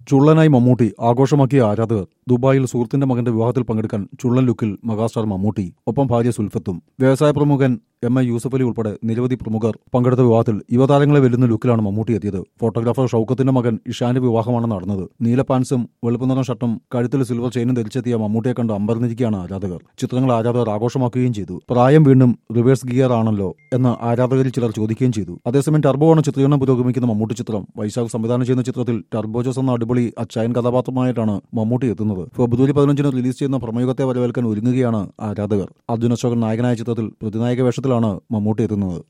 ചുള്ളനായി മമ്മൂട്ടി ആഘോഷമാക്കിയ ആരാധകർ ദുബായിൽ സുഹൃത്തിന്റെ മകന്റെ വിവാഹത്തിൽ പങ്കെടുക്കാൻ ചുള്ളൻ ലുക്കിൽ മെഗാസ്റ്റാർ മമ്മൂട്ടി ഒപ്പം ഭാര്യ സുൽഫത്തും വ്യവസായ പ്രമുഖൻ എം എ യൂസഫ് അലി ഉൾപ്പെടെ നിരവധി പ്രമുഖർ പങ്കെടുത്ത വിവാഹത്തിൽ യുവതാരങ്ങളെ വെല്ലുന്ന ലുക്കിലാണ് മമ്മൂട്ടി എത്തിയത് ഫോട്ടോഗ്രാഫർ ഷൌക്കത്തിന്റെ മകൻ ഇഷാന്റെ വിവാഹമാണ് നടന്നത് നീല പാൻസും വെളുപ്പ് നിറം ഷർട്ടും കഴുത്തിൽ സിൽവർ ചെയിനും ധരിച്ചെത്തിയ മമ്മൂട്ടിയെ കണ്ട് അമ്പരന്നിരിക്കുകയാണ് ആരാധകർ ചിത്രങ്ങൾ ആരാധകർ ആഘോഷമാക്കുകയും ചെയ്തു പ്രായം വീണ്ടും റിവേഴ്സ് ഗിയർ ആണല്ലോ എന്ന് ആരാധകരിൽ ചിലർ ചോദിക്കുകയും ചെയ്തു അതേസമയം ടർബോ ആണ് ചിത്രീകരണം പുരോഗമിക്കുന്ന മമ്മൂട്ടി ചിത്രം വൈശാഖ് സംവിധാനം ചെയ്യുന്ന ചിത്രത്തിൽ ടർബോജോസ് എന്ന അടിപൊളി അച്ചായൻ കഥാപാത്രമായിട്ടാണ് മമ്മൂട്ടി എത്തുന്നത് ഫെബ്രുവരി പതിനഞ്ചിന് റിലീസ് ചെയ്യുന്ന പ്രമേയത്തെ വരവേൽക്കാൻ ഒരുങ്ങുകയാണ് ആരാധകർ അർജുന അശോകൻ നായകനായ ചിത്രത്തിൽ പ്രതിനായക വേഷത്തിലാണ് മമ്മൂട്ടി എത്തുന്നത്